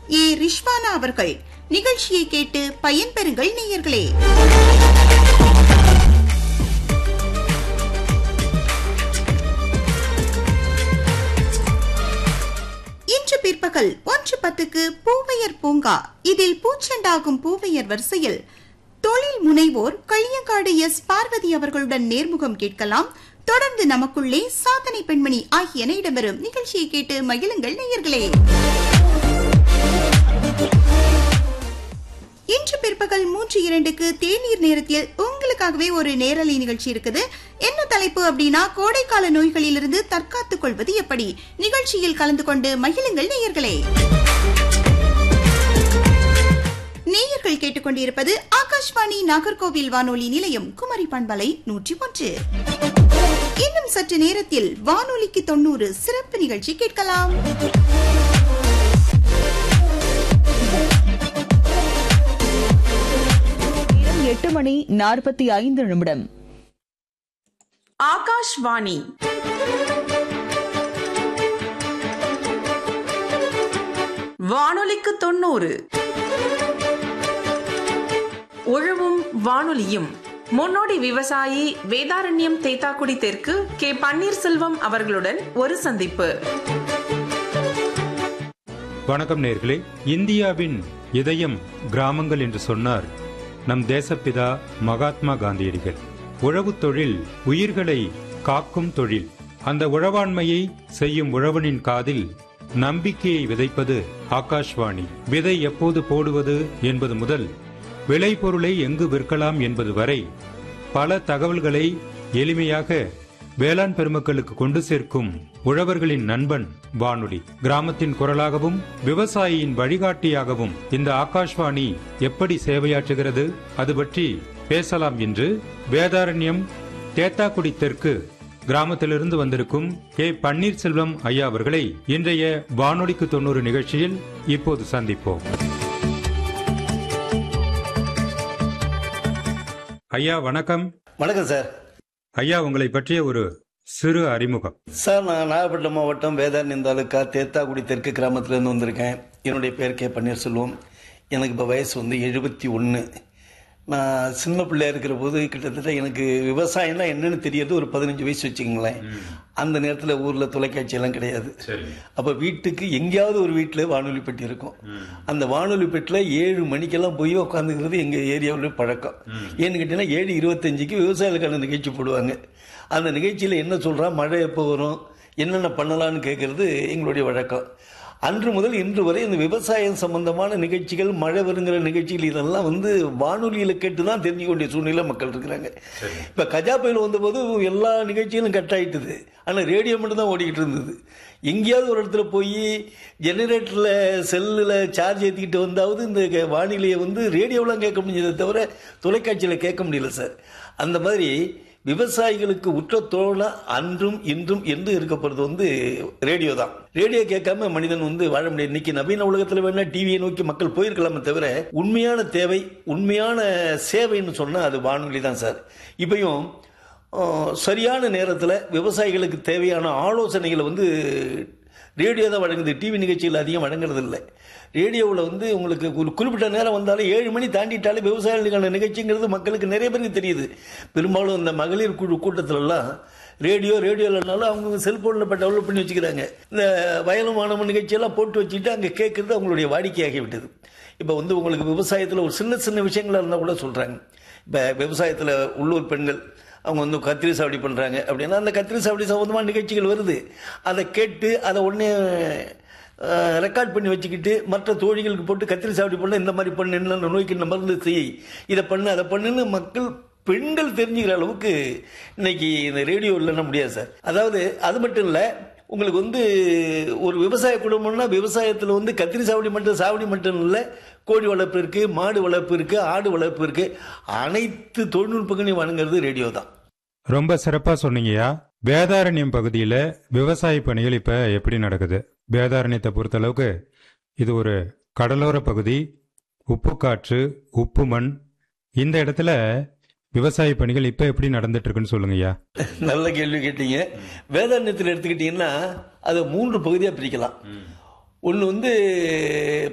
ஏ ரிஷ்வானா அவர்கள் நிகழ்ச்சியை கேட்டு பயன்பெறுங்கள் நேயர்களே இன்று பிற்பகல் ஒன்று பத்துக்கு பூவையர் பூங்கா இதில் பூச்செண்டாகும் பூவையர் வரிசையில் தொழில் முனைவோர் களியங்காடு எஸ் பார்வதி அவர்களுடன் நேர்முகம் கேட்கலாம் தொடர்ந்து நமக்குள்ளே சாதனை பெண்மணி ஆகியன இடம்பெறும் நிகழ்ச்சியை கேட்டு மகிழுங்கள் நேயர்களே இன்று பிற்பகல் மூன்று இரண்டுக்கு தேநீர் நேரத்தில் உங்களுக்காகவே ஒரு நேரலை நிகழ்ச்சி இருக்குது என்ன தலைப்பு அப்படின்னா கோடைக்கால நோய்களிலிருந்து தற்காத்துக் கொள்வது எப்படி நிகழ்ச்சியில் கலந்து கொண்டு மகிழுங்கள் நேயர்களே நேயர்கள் கேட்டுக்கொண்டிருப்பது ஆகாஷ்வாணி நாகர்கோவில் வானொலி நிலையம் குமரி பண்பலை நூற்றி ஒன்று இன்னும் சற்று நேரத்தில் வானொலிக்கு தொண்ணூறு சிறப்பு நிகழ்ச்சி கேட்கலாம் நேரம் எட்டு மணி நாற்பத்தி ஐந்து நிமிடம் ஆகாஷ்வாணி வானொலிக்கு தொண்ணூறு உழவும் வானொலியும் முன்னோடி விவசாயி வேதாரண்யம் தேத்தாக்குடி தெற்கு கே பன்னீர்செல்வம் அவர்களுடன் ஒரு சந்திப்பு வணக்கம் நேர்களே இந்தியாவின் இதயம் கிராமங்கள் என்று சொன்னார் நம் தேசப்பிதா மகாத்மா காந்தியடிகள் உழவுத் தொழில் உயிர்களை காக்கும் தொழில் அந்த உழவாண்மையை செய்யும் உழவனின் காதில் நம்பிக்கையை விதைப்பது ஆகாஷ்வாணி விதை எப்போது போடுவது என்பது முதல் விளைபொருளை எங்கு விற்கலாம் என்பது வரை பல தகவல்களை எளிமையாக வேளாண் பெருமக்களுக்கு கொண்டு சேர்க்கும் உழவர்களின் நண்பன் வானொலி கிராமத்தின் குரலாகவும் விவசாயியின் வழிகாட்டியாகவும் இந்த ஆகாஷ்வாணி எப்படி சேவையாற்றுகிறது அது பற்றி பேசலாம் என்று வேதாரண்யம் தேத்தாக்குடி தெற்கு கிராமத்திலிருந்து வந்திருக்கும் கே பன்னீர்செல்வம் ஐயா அவர்களை இன்றைய வானொலிக்கு தொண்ணூறு நிகழ்ச்சியில் இப்போது சந்திப்போம் ஐயா வணக்கம் வணக்கம் சார் ஐயா உங்களை பற்றிய ஒரு சிறு அறிமுகம் சார் நான் நாகப்பட்டினம் மாவட்டம் வேதாரண்யம் தாலுக்கா தேத்தாக்குடி தெற்கு கிராமத்திலேருந்து வந்திருக்கேன் என்னுடைய பேர் கே பன்னீர்செல்வம் எனக்கு இப்போ வயசு வந்து எழுபத்தி ஒன்று நான் சின்ன பிள்ளையா இருக்கிற போது கிட்டத்தட்ட எனக்கு விவசாயம்னா என்னன்னு தெரியாது ஒரு பதினஞ்சு வயசு வச்சுக்கோங்களேன் அந்த நேரத்தில் ஊரில் தொலைக்காட்சி எல்லாம் கிடையாது அப்போ வீட்டுக்கு எங்கேயாவது ஒரு வீட்டில் வானொலி பெட்டி இருக்கும் அந்த வானொலி பெட்டியில் ஏழு மணிக்கெல்லாம் போய் உட்காந்துக்கிறது எங்கள் ஏரியாவில் பழக்கம் ஏன்னு கேட்டீங்கன்னா ஏழு இருபத்தஞ்சுக்கு விவசாயிகளுக்கான நிகழ்ச்சி போடுவாங்க அந்த நிகழ்ச்சியில் என்ன சொல்கிறா மழை எப்போ வரும் என்னென்ன பண்ணலாம்னு கேட்கறது எங்களுடைய வழக்கம் அன்று முதல் இன்று வரை இந்த விவசாயம் சம்பந்தமான நிகழ்ச்சிகள் மழை வருங்கிற நிகழ்ச்சிகள் இதெல்லாம் வந்து வானொலியில் கேட்டு தான் தெரிஞ்சுக்க வேண்டிய சூழ்நிலை மக்கள் இருக்கிறாங்க இப்போ கஜா புயல் வந்தபோது எல்லா நிகழ்ச்சிகளும் கட் ஆயிட்டுது ஆனால் ரேடியோ மட்டும் தான் ஓடிக்கிட்டு இருந்தது எங்கேயாவது ஒரு இடத்துல போய் ஜெனரேட்டரில் செல்லில் சார்ஜ் ஏற்றிக்கிட்டு வந்தாவது இந்த க- வானிலையை வந்து ரேடியோலாம் கேட்க முடிஞ்சதை தவிர தொலைக்காட்சியில் கேட்க முடியல சார் அந்த மாதிரி விவசாயிகளுக்கு உற்ற தோழா அன்றும் இன்றும் என்று இருக்கப்படுறது வந்து ரேடியோ தான் ரேடியோ கேட்காம மனிதன் வந்து வாழ முடியாது இன்னைக்கு நவீன உலகத்தில் வேணா டிவியை நோக்கி மக்கள் போயிருக்கலாமே தவிர உண்மையான தேவை உண்மையான சேவைன்னு சொன்னா அது வானொலி தான் சார் இப்பயும் அஹ், சரியான நேரத்தில் விவசாயிகளுக்கு தேவையான ஆலோசனைகளை வந்து ரேடியோ தான் வழங்குது டிவி நிகழ்ச்சிகள் அதிகம் வழங்குறது இல்லை ரேடியோவில் வந்து உங்களுக்கு ஒரு குறிப்பிட்ட நேரம் வந்தாலும் ஏழு மணி தாண்டிட்டாலே விவசாயிகளுக்கான நிகழ்ச்சிங்கிறது மக்களுக்கு நிறைய பேருக்கு தெரியுது பெரும்பாலும் இந்த மகளிர் குழு கூட்டத்திலலாம் ரேடியோ ரேடியோ இல்லைனாலும் அவங்க செல்போனில் இப்போ டெவலப் பண்ணி வச்சுக்கிறாங்க இந்த வயலும் மாணவன் நிகழ்ச்சியெல்லாம் போட்டு வச்சுட்டு அங்கே கேட்குறது அவங்களுடைய வாடிக்கையாகி விட்டது இப்போ வந்து உங்களுக்கு விவசாயத்தில் ஒரு சின்ன சின்ன விஷயங்களா இருந்தால் கூட சொல்கிறாங்க இப்போ விவசாயத்தில் உள்ளூர் பெண்கள் அவங்க வந்து கத்திரி சாவடி பண்ணுறாங்க அப்படின்னா அந்த கத்திரி சாவடி சம்மந்தமான நிகழ்ச்சிகள் வருது அதை கேட்டு அதை உடனே ரெக்கார்ட் பண்ணி வச்சுக்கிட்டு மற்ற தோழிகளுக்கு போட்டு கத்திரி சாவடி பண்ண இந்த மாதிரி பண்ணு என்ன நோய்க்கு இந்த மருந்து செய் இதை பண்ணு அதை பண்ணுன்னு மக்கள் பெண்கள் தெரிஞ்சுக்கிற அளவுக்கு இன்னைக்கு இந்த ரேடியோ இல்லைன்னா முடியாது சார் அதாவது அது மட்டும் இல்லை உங்களுக்கு வந்து ஒரு விவசாய குடும்பம்னா விவசாயத்தில் வந்து கத்திரி சாவடி மட்டும் சாவடி மட்டும் இல்லை கோழி வளர்ப்பு இருக்கு மாடு வளர்ப்பு இருக்கு ஆடு வளர்ப்பு இருக்கு அனைத்து தொழில்நுட்பங்களையும் வழங்குறது ரேடியோ தான் ரொம்ப சிறப்பா சொன்னீங்கய்யா வேதாரண்யம் பகுதியில விவசாய பணிகள் இப்ப எப்படி நடக்குது வேதாரண்யத்தை பொறுத்தளவுக்கு இது ஒரு கடலோர பகுதி உப்பு காற்று உப்பு மண் இந்த இடத்துல விவசாய பணிகள் இப்ப எப்படி நடந்துட்டு இருக்குன்னு சொல்லுங்கய்யா நல்ல கேள்வி கேட்டீங்க வேதாரண்யத்தில் எடுத்துக்கிட்டீங்கன்னா அதை மூன்று பகுதியாக பிரிக்கலாம் ஒன்று வந்து